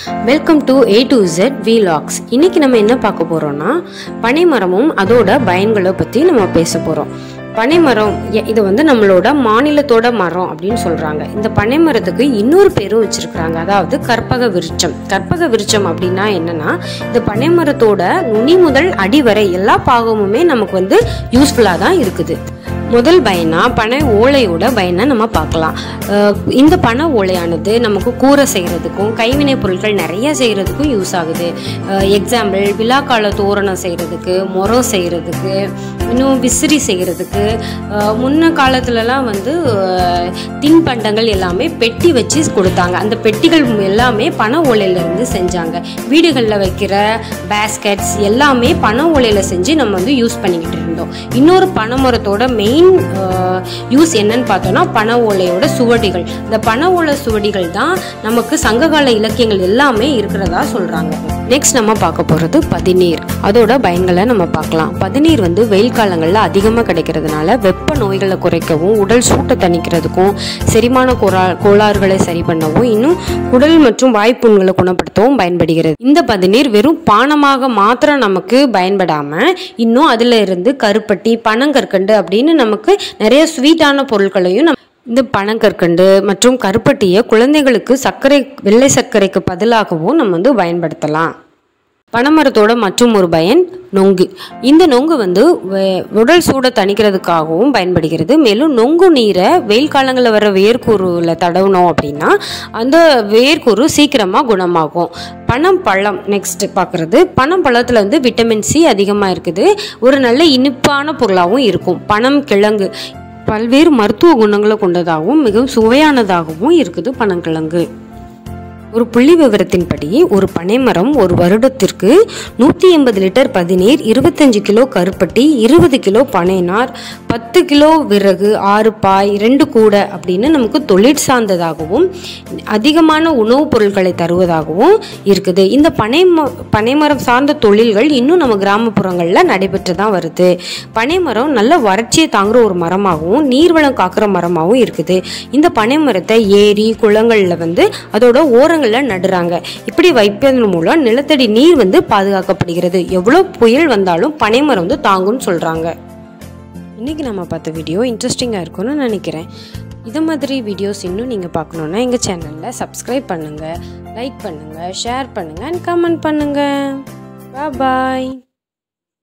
welcome to A to Z vlogs இன்னைக்கு நம்ம என்ன பார்க்க போறோம்னா பனைமரமும் அதோட பயன்களை பற்றி நம்ம பேச போகிறோம் பனைமரம் எ- இது வந்து நம்மளோட மாநிலத்தோட மரம் அப்படின்னு சொல்றாங்க இந்த பனைமரத்துக்கு இன்னொரு பேரும் வச்சிருக்கிறாங்க அதாவது கற்பக விருட்சம் கற்பக விருட்சம் அப்படின்னா என்னன்னா இந்த பனைமரத்தோட நுனி முதல் அடி வரை எல்லா பாகமுமே நமக்கு வந்து யூஸ்ஃபுல்லாக தான் இருக்குது முதல் பயனா பனை ஓலையோட பயனை நம்ம பார்க்கலாம் அஹ் இந்த பனை ஓலையானது நமக்கு கூரை செய்கிறதுக்கும் கைவினை பொருட்கள் நிறைய செய்கிறதுக்கும் யூஸ் ஆகுது எக்ஸாம்பிள் விழாக்கால தோரணம் செய்கிறதுக்கு முறம் செய்கிறதுக்கு இன்னும் விசிறி செய்கிறதுக்கு முன்ன காலத்துலலாம் வந்து அஹ், தின்பண்டங்கள் எல்லாமே பெட்டி வச்சு கொடுத்தாங்க அந்த பெட்டிகள் எல்லாமே பனை ஓலையிலேருந்து செஞ்சாங்க வீடுகளில் வைக்கிற பேஸ்கெட்ஸ் எல்லாமே பனை ஓலையில் செஞ்சு நம்ம வந்து யூஸ் பண்ணிக்கிட்டு இருந்தோம் இன்னொரு பனைமரத்தோட மெயின் யூஸ் என்னன்னு பார்த்தோம்னா பனை ஓலையோட சுவடிகள் இந்த பனை ஓலை சுவடிகள் தான் நமக்கு சங்ககால இலக்கியங்கள் எல்லாமே இருக்கிறதா சொல்றாங்க நெக்ஸ்ட் நம்ம பார்க்க போகிறது பதிநீர் அதோட பயன்களை நம்ம பார்க்கலாம் பதிநீர் வந்து வெயில் காலங்களில் அதிகமாக கிடைக்கிறதுனால வெப்ப நோய்களை குறைக்கவும் உடல் சூட்டை தணிக்கிறதுக்கும் செரிமான கோரா கோளாறுகளை சரி பண்ணவும் இன்னும் குடல் மற்றும் வாய்ப்புண்களை குணப்படுத்தவும் பயன்படுகிறது இந்த பதிநீர் வெறும் பானமாக மாத்திரம் நமக்கு பயன்படாம இன்னும் அதுல இருந்து கருப்பட்டி பனங்கற்கண்டு அப்படின்னு நமக்கு நிறைய ஸ்வீட்டான பொருட்களையும் நம்ம இந்த பனங்கற்கண்டு மற்றும் கருப்பட்டியை குழந்தைகளுக்கு சர்க்கரை வெள்ளை சர்க்கரைக்கு பதிலாகவும் நம்ம வந்து பயன்படுத்தலாம் பனைமரத்தோட மற்றும் ஒரு பயன் நொங்கு இந்த நொங்கு வந்து வே- உடல் சூடை தணிக்கிறதுக்காகவும் பயன்படுகிறது மேலும் நொங்கு நீரை வெயில் காலங்களில் வர வேர்க்கூறுல தடவினோம் அப்படின்னா அந்த வேர்க்கூறு சீக்கிரமாக குணமாகும் பனம் பழம் நெக்ஸ்ட் பார்க்குறது பனம் பழத்தில் வந்து விட்டமின் சி அதிகமாக இருக்குது ஒரு நல்ல இனிப்பான பொருளாகவும் இருக்கும் பனம் கிழங்கு பல்வேறு மருத்துவ குணங்களை கொண்டதாகவும் மிகவும் சுவையானதாகவும் இருக்குது பனங்கிழங்கு ஒரு புள்ளி விவரத்தின்படி ஒரு பனைமரம் ஒரு வருடத்திற்கு நூற்றி எண்பது லிட்டர் பதினீர் இருபத்தஞ்சு கிலோ கருப்பட்டி இருபது கிலோ பனைநார் பத்து கிலோ விறகு ஆறு பாய் ரெண்டு கூடை அப்படின்னு நமக்கு தொழில் சார்ந்ததாகவும் அதிகமான உணவுப் பொருட்களை தருவதாகவும் இருக்குது இந்த பனை பனைமரம் சார்ந்த தொழில்கள் இன்னும் நம்ம கிராமப்புறங்களில் நடைபெற்று தான் வருது பனைமரம் நல்ல வறட்சியை தாங்குற ஒரு மரமாகவும் நீர்வளம் காக்கிற மரமாகவும் இருக்குது இந்த பனைமரத்தை ஏரி குளங்களில் வந்து அதோட ஓரங்களில் நடுறாங்க இப்படி வைப்பதன் மூலம் நிலத்தடி நீர் வந்து பாதுகாக்கப்படுகிறது எவ்வளோ புயல் வந்தாலும் பனைமரம் வந்து தாங்கும்னு சொல்கிறாங்க இன்றைக்கி நம்ம பார்த்த வீடியோ இன்ட்ரெஸ்டிங்காக இருக்கும்னு நினைக்கிறேன் இது மாதிரி வீடியோஸ் இன்னும் நீங்கள் பார்க்கணுன்னா எங்கள் சேனலில் சப்ஸ்கிரைப் பண்ணுங்கள் லைக் பண்ணுங்கள் ஷேர் பண்ணுங்கள் அண்ட் கமெண்ட் பண்ணுங்கள் பாய்